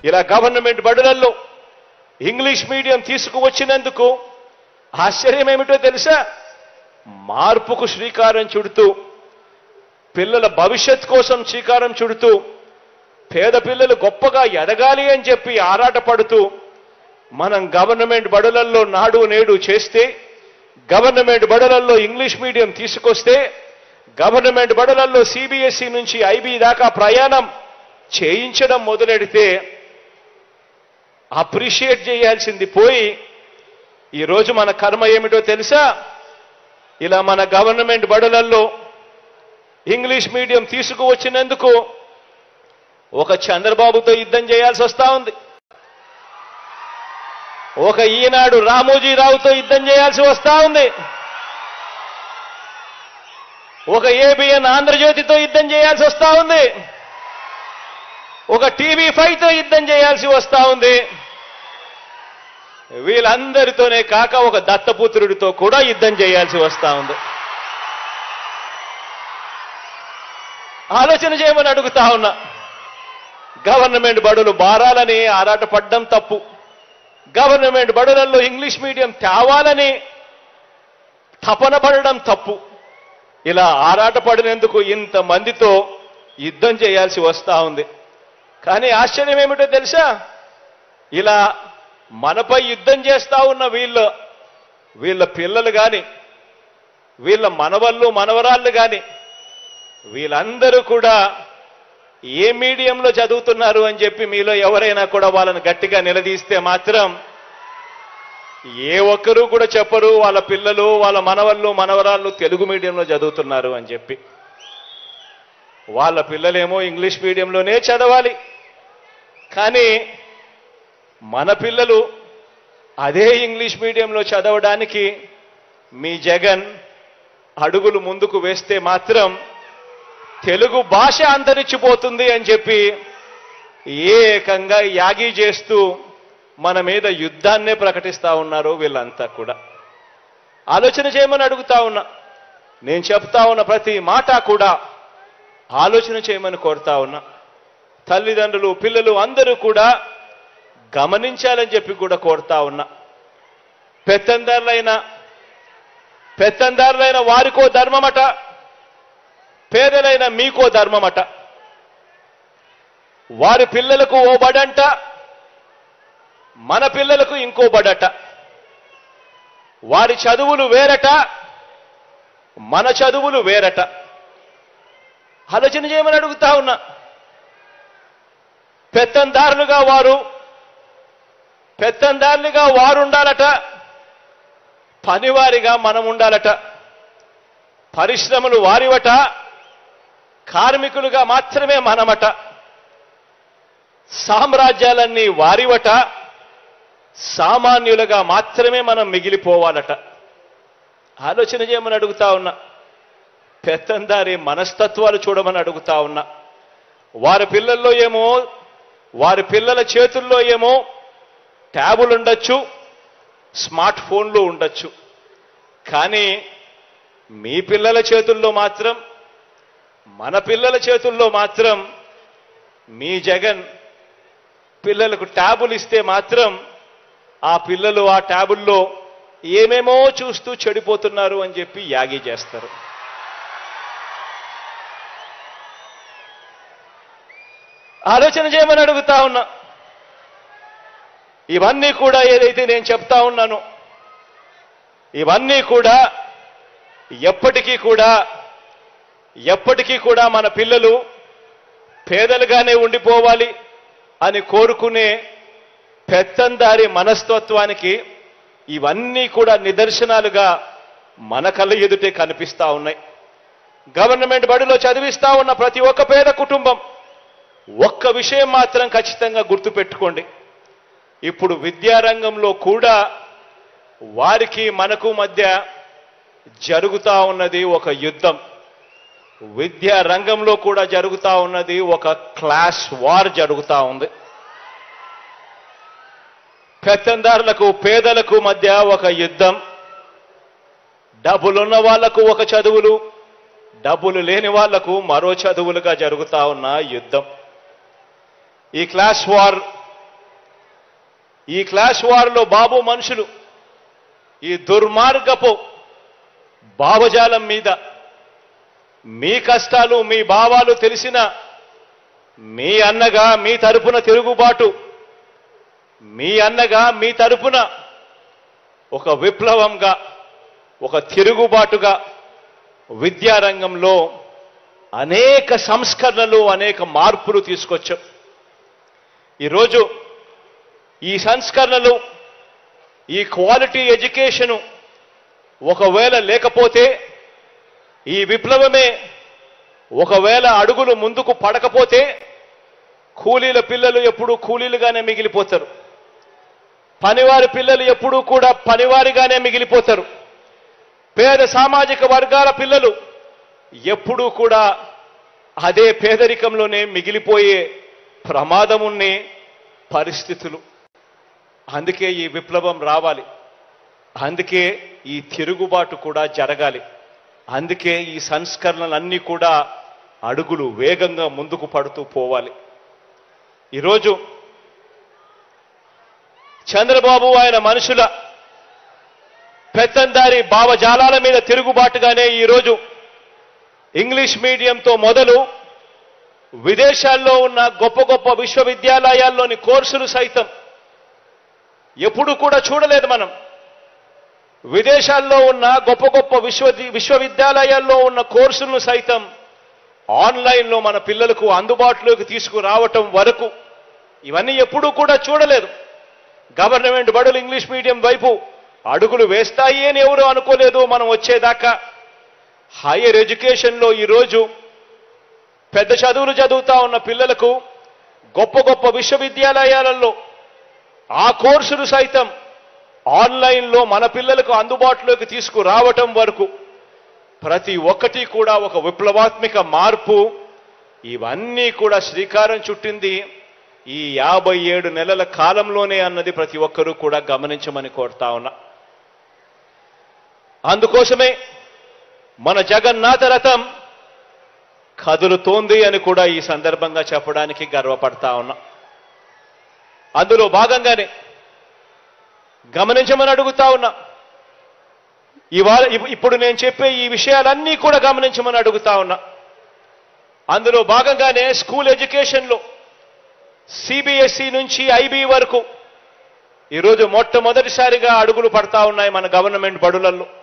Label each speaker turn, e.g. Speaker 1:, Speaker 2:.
Speaker 1: ఇలా గవర్నమెంట్ బడులలో English medium తీసుకువచ్చినందుకు ఆశ్చర్యం ఏమిటో తెలుసా మార్పుకు శ్రీకారం చుడుతూ పిల్లల భవిష్యత్ కోసం శ్రీకారం చుడుతూ పేద పిల్లలు గొప్పగా ఎదగాలి అని చెప్పి ఆరాటపడుతూ మనం గవర్నమెంట్ బడులల్లో నాడు నేడు చేస్తే గవర్నమెంట్ బడులల్లో ఇంగ్లీష్ మీడియం తీసుకొస్తే గవర్నమెంట్ బడులల్లో సిబిఎస్ఈ నుంచి ఐబీ దాకా ప్రయాణం చేయించడం మొదలెడితే అప్రిషియేట్ చేయాల్సింది పోయి ఈరోజు మన కర్మ ఏమిటో తెలుసా ఇలా మన గవర్నమెంట్ బడులల్లో ఇంగ్లీష్ మీడియం తీసుకువచ్చినందుకు ఒక చంద్రబాబుతో యుద్ధం చేయాల్సి వస్తా ఉంది ఒక ఈనాడు రామోజీరావుతో యుద్ధం చేయాల్సి వస్తా ఉంది ఒక ఏబిఎన్ ఆంధ్రజ్యోతితో యుద్ధం చేయాల్సి వస్తా ఉంది ఒక టీవీ ఫైవ్ తో యుద్ధం చేయాల్సి వస్తా ఉంది వీళ్ళందరితోనే కాక ఒక దత్తపుత్రుడితో కూడా యుద్ధం చేయాల్సి వస్తా ఉంది ఆలోచన చేయమని అడుగుతా ఉన్నా గవర్నమెంట్ బడులు బారాలని ఆరాటపడ్డం తప్పు గవర్నమెంట్ బడులలో ఇంగ్లీష్ మీడియం తేవాలని తపన పడడం తప్పు ఇలా ఆరాటపడినందుకు ఇంతమందితో యుద్ధం చేయాల్సి వస్తా ఉంది కానీ ఆశ్చర్యం ఏమిటో తెలుసా ఇలా మనపై యుద్ధం చేస్తా ఉన్న వీళ్ళు వీళ్ళ పిల్లలు కానీ వీళ్ళ మనవళ్ళు మనవరాళ్ళు కానీ వీళ్ళందరూ కూడా ఏ మీడియంలో చదువుతున్నారు అని చెప్పి మీలో ఎవరైనా కూడా వాళ్ళని గట్టిగా నిలదీస్తే మాత్రం ఏ ఒక్కరూ కూడా చెప్పరు వాళ్ళ పిల్లలు వాళ్ళ మనవళ్ళు మనవరాళ్ళు తెలుగు మీడియంలో చదువుతున్నారు అని చెప్పి వాళ్ళ పిల్లలేమో ఇంగ్లీష్ మీడియంలోనే చదవాలి కానీ మన పిల్లలు అదే ఇంగ్లీష్ మీడియంలో చదవడానికి మీ జగన్ అడుగులు ముందుకు వేస్తే మాత్రం తెలుగు భాష అంతరించిపోతుంది అని చెప్పి ఏకంగా యాగి చేస్తూ మన మీద యుద్ధాన్నే ప్రకటిస్తా ఉన్నారు వీళ్ళంతా కూడా ఆలోచన చేయమని అడుగుతా ఉన్నా నేను చెప్తా ఉన్న ప్రతి మాట కూడా ఆలోచన చేయమని కోరుతా ఉన్నా తల్లిదండ్రులు పిల్లలు అందరూ కూడా గమనించాలని చెప్పి కూడా కోరుతా ఉన్నా పెత్తందారులైన పెత్తందారులైన వారికో ధర్మమట పేదలైన మీకో ధర్మమట వారి పిల్లలకు ఓ బడంట మన పిల్లలకు ఇంకో బడట వారి చదువులు వేరట మన చదువులు వేరట ఆలోచన చేయమని అడుగుతా ఉన్నా పెత్తందారులుగా వారు పెత్తందారులుగా వారు ఉండాలట పనివారిగా మనం ఉండాలట పరిశ్రమలు వారివట కార్మికులుగా మాత్రమే మనమట సామ్రాజ్యాలన్నీ వారివట సామాన్యులుగా మాత్రమే మనం మిగిలిపోవాలట ఆలోచన చేయమని అడుగుతా ఉన్నా పెత్తందారి మనస్తత్వాలు చూడమని అడుగుతా ఉన్నా వారి పిల్లల్లో ఏమో వారి పిల్లల చేతుల్లో ఏమో ట్యాబులు ఉండొచ్చు స్మార్ట్ ఫోన్లు ఉండొచ్చు కానీ మీ పిల్లల చేతుల్లో మాత్రం మన పిల్లల చేతుల్లో మాత్రం మీ జగన్ పిల్లలకు ట్యాబులు ఇస్తే మాత్రం ఆ పిల్లలు ఆ ట్యాబుల్లో ఏమేమో చూస్తూ చెడిపోతున్నారు అని చెప్పి యాగి చేస్తారు ఆలోచన చేయమని అడుగుతా ఉన్నా ఇవన్నీ కూడా ఏదైతే నేను చెప్తా ఉన్నానో ఇవన్నీ కూడా ఎప్పటికీ కూడా ఎప్పటికీ కూడా మన పిల్లలు పేదలుగానే ఉండిపోవాలి అని కోరుకునే పెత్తందారి మనస్తత్వానికి ఇవన్నీ కూడా నిదర్శనాలుగా మన కళ్ళ ఎదుటే కనిపిస్తా ఉన్నాయి గవర్నమెంట్ బడిలో చదివిస్తా ఉన్న ప్రతి ఒక్క పేద కుటుంబం ఒక్క విషయం మాత్రం ఖచ్చితంగా గుర్తుపెట్టుకోండి ఇప్పుడు విద్యారంగంలో కూడా వారికి మనకు మధ్య జరుగుతా ఉన్నది ఒక యుద్ధం విద్యా రంగంలో కూడా జరుగుతా ఉన్నది ఒక క్లాస్ వార్ జరుగుతా ఉంది పెత్తందారులకు పేదలకు మధ్య ఒక యుద్ధం డబ్బులున్న వాళ్లకు ఒక చదువులు డబ్బులు లేని వాళ్లకు మరో చదువులుగా జరుగుతా ఉన్న యుద్ధం ఈ క్లాస్ వార్ ఈ క్లాష్ వార్లో బాబు మనుషులు ఈ దుర్మార్గపు భావజాలం మీద మీ కష్టాలు మీ భావాలు తెలిసిన మీ అన్నగా మీ తరపున తిరుగుబాటు మీ అన్నగా మీ తరపున ఒక విప్లవంగా ఒక తిరుగుబాటుగా విద్యారంగంలో అనేక సంస్కరణలు అనేక మార్పులు తీసుకొచ్చాం ఈరోజు ఈ సంస్కరణలు ఈ క్వాలిటీ ఎడ్యుకేషను ఒకవేళ లేకపోతే ఈ విప్లవమే ఒకవేళ అడుగులు ముందుకు పడకపోతే కూలీల పిల్లలు ఎప్పుడూ కూలీలుగానే మిగిలిపోతారు పనివారి పిల్లలు ఎప్పుడూ కూడా పనివారిగానే మిగిలిపోతారు పేద సామాజిక వర్గాల పిల్లలు ఎప్పుడూ కూడా అదే పేదరికంలోనే మిగిలిపోయే ప్రమాదమున్నే పరిస్థితులు అందుకే ఈ విప్లవం రావాలి అందుకే ఈ తిరుగుబాటు కూడా జరగాలి అందుకే ఈ సంస్కరణలన్నీ కూడా అడుగులు వేగంగా ముందుకు పడుతూ పోవాలి ఈరోజు చంద్రబాబు ఆయన మనుషుల పెత్తందారి భావజాలాల మీద తిరుగుబాటుగానే ఈరోజు ఇంగ్లీష్ మీడియంతో మొదలు విదేశాల్లో ఉన్న గొప్ప గొప్ప విశ్వవిద్యాలయాల్లోని కోర్సులు సైతం ఎప్పుడు కూడా చూడలేదు మనం విదేశాల్లో ఉన్న గొప్ప గొప్ప విశ్వ విశ్వవిద్యాలయాల్లో ఉన్న కోర్సులను సైతం ఆన్లైన్లో మన పిల్లలకు అందుబాటులోకి తీసుకురావటం వరకు ఇవన్నీ ఎప్పుడూ కూడా చూడలేదు గవర్నమెంట్ బడులు ఇంగ్లీష్ మీడియం వైపు అడుగులు వేస్తాయి అని ఎవరు అనుకోలేదు మనం వచ్చేదాకా హైయర్ ఎడ్యుకేషన్లో ఈరోజు పెద్ద చదువులు చదువుతా ఉన్న పిల్లలకు గొప్ప గొప్ప విశ్వవిద్యాలయాలలో ఆ కోర్సులు సైతం ఆన్లైన్లో మన పిల్లలకు అందుబాటులోకి తీసుకురావటం వరకు ప్రతి ఒక్కటి కూడా ఒక విప్లవాత్మక మార్పు ఇవన్నీ కూడా శ్రీకారం చుట్టింది ఈ యాభై ఏడు నెలల కాలంలోనే అన్నది ప్రతి ఒక్కరూ కూడా గమనించమని కోరుతా ఉన్నా అందుకోసమే మన జగన్నాథ రథం కదులుతోంది అని కూడా ఈ సందర్భంగా చెప్పడానికి గర్వపడతా ఉన్నా అందులో భాగంగానే గమనించమని అడుగుతా ఉన్నా ఇవాళ ఇప్- ఇప్పుడు నేను చెప్పే ఈ విషయాలన్నీ కూడా గమనించమని అడుగుతా ఉన్నా అందులో భాగంగానే స్కూల్ ఎడ్యుకేషన్లో సిబిఎస్ఈ నుంచి ఐబీ వరకు ఈరోజు మొట్టమొదటిసారిగా అడుగులు పడతా ఉన్నాయి మన గవర్నమెంట్ బడులలో